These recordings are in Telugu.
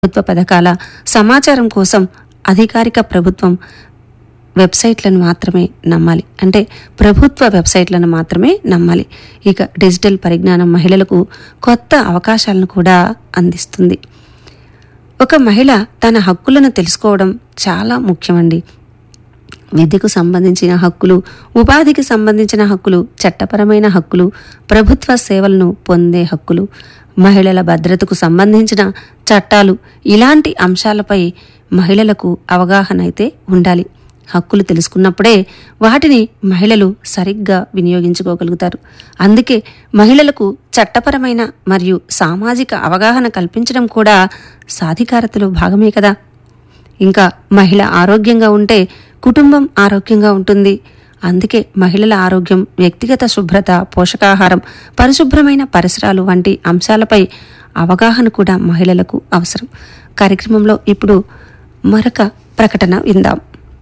ప్రభుత్వ పథకాల సమాచారం కోసం అధికారిక ప్రభుత్వం వెబ్సైట్లను మాత్రమే నమ్మాలి అంటే ప్రభుత్వ వెబ్సైట్లను మాత్రమే నమ్మాలి ఇక డిజిటల్ పరిజ్ఞానం మహిళలకు కొత్త అవకాశాలను కూడా అందిస్తుంది ఒక మహిళ తన హక్కులను తెలుసుకోవడం చాలా ముఖ్యమండి విద్యకు సంబంధించిన హక్కులు ఉపాధికి సంబంధించిన హక్కులు చట్టపరమైన హక్కులు ప్రభుత్వ సేవలను పొందే హక్కులు మహిళల భద్రతకు సంబంధించిన చట్టాలు ఇలాంటి అంశాలపై మహిళలకు అవగాహన అయితే ఉండాలి హక్కులు తెలుసుకున్నప్పుడే వాటిని మహిళలు సరిగ్గా వినియోగించుకోగలుగుతారు అందుకే మహిళలకు చట్టపరమైన మరియు సామాజిక అవగాహన కల్పించడం కూడా సాధికారతలో భాగమే కదా ఇంకా మహిళ ఆరోగ్యంగా ఉంటే కుటుంబం ఆరోగ్యంగా ఉంటుంది అందుకే మహిళల ఆరోగ్యం వ్యక్తిగత శుభ్రత పోషకాహారం పరిశుభ్రమైన పరిసరాలు వంటి అంశాలపై అవగాహన కూడా మహిళలకు అవసరం కార్యక్రమంలో ఇప్పుడు మరొక ప్రకటన విందాం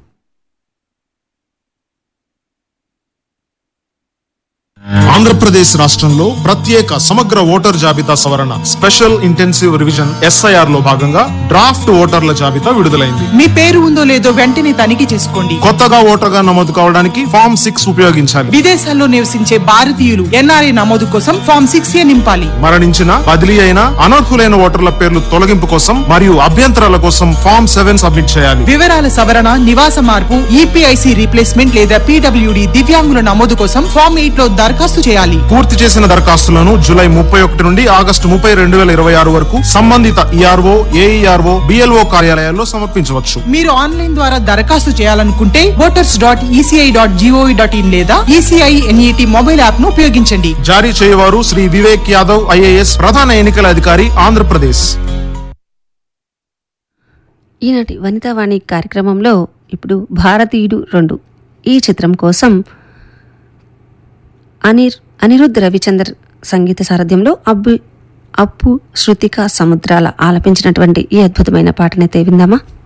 ఆంధ్రప్రదేశ్ రాష్ట్రంలో ప్రత్యేక సమగ్ర ఓటర్ జాబితా సవరణ స్పెషల్ ఇంటెన్సివ్ రివిజన్ ఎస్ఐఆర్ లో భాగంగా డ్రాఫ్ట్ ఓటర్ల జాబితా విడుదలైంది మీ పేరు ఉందో లేదో వెంటనే తనిఖీ చేసుకోండి కొత్తగా ఓటర్గా నమోదు కావడానికి ఫామ్ సిక్స్ ఉపయోగించాలి విదేశాల్లో నివసించే భారతీయులు ఎన్ఆర్ఐ నమోదు కోసం ఫామ్ సిక్స్ ఏ నింపాలి మరణించిన బదిలీ అయిన అనర్హులైన ఓటర్ల పేర్లు తొలగింపు కోసం మరియు అభ్యంతరాల కోసం ఫామ్ సెవెన్ సబ్మిట్ చేయాలి వివరాల సవరణ నివాస మార్పు ఈపీఐసి రీప్లేస్మెంట్ లేదా పీడబ్ల్యూడి దివ్యాంగుల నమోదు కోసం ఫామ్ ఎయిట్ లో దరఖాస్తు చేయాలి పూర్తి చేసిన దరఖాస్తులను జూలై ముప్పై ఒకటి నుండి ఆగస్టు ముప్పై రెండు వేల ఇరవై ఆరు వరకు సంబంధిత ఈఆర్ఓ ఏఈఆర్ఓ బిఎల్ఓ కార్యాలయాల్లో సమర్పించవచ్చు మీరు ఆన్లైన్ ద్వారా దరఖాస్తు చేయాలనుకుంటే voters dot ECI dot GOV dot in లేదా ఈసీఐ ఎన్ఈటి మొబైల్ యాప్ ను ఉపయోగించండి జారీ చేయవారు శ్రీ వివేక్ యాదవ్ ఐఏఎస్ ప్రధాన ఎన్నికల అధికారి ఆంధ్రప్రదేశ్ ఈనాటి వనితావాణి కార్యక్రమంలో ఇప్పుడు భారతీయుడు రెండు ఈ చిత్రం కోసం అనిర్ అనిరుద్ రవిచందర్ సంగీత సారథ్యంలో అబ్బు అప్పు శృతిక సముద్రాల ఆలపించినటువంటి ఈ అద్భుతమైన పాటనైతే విందామా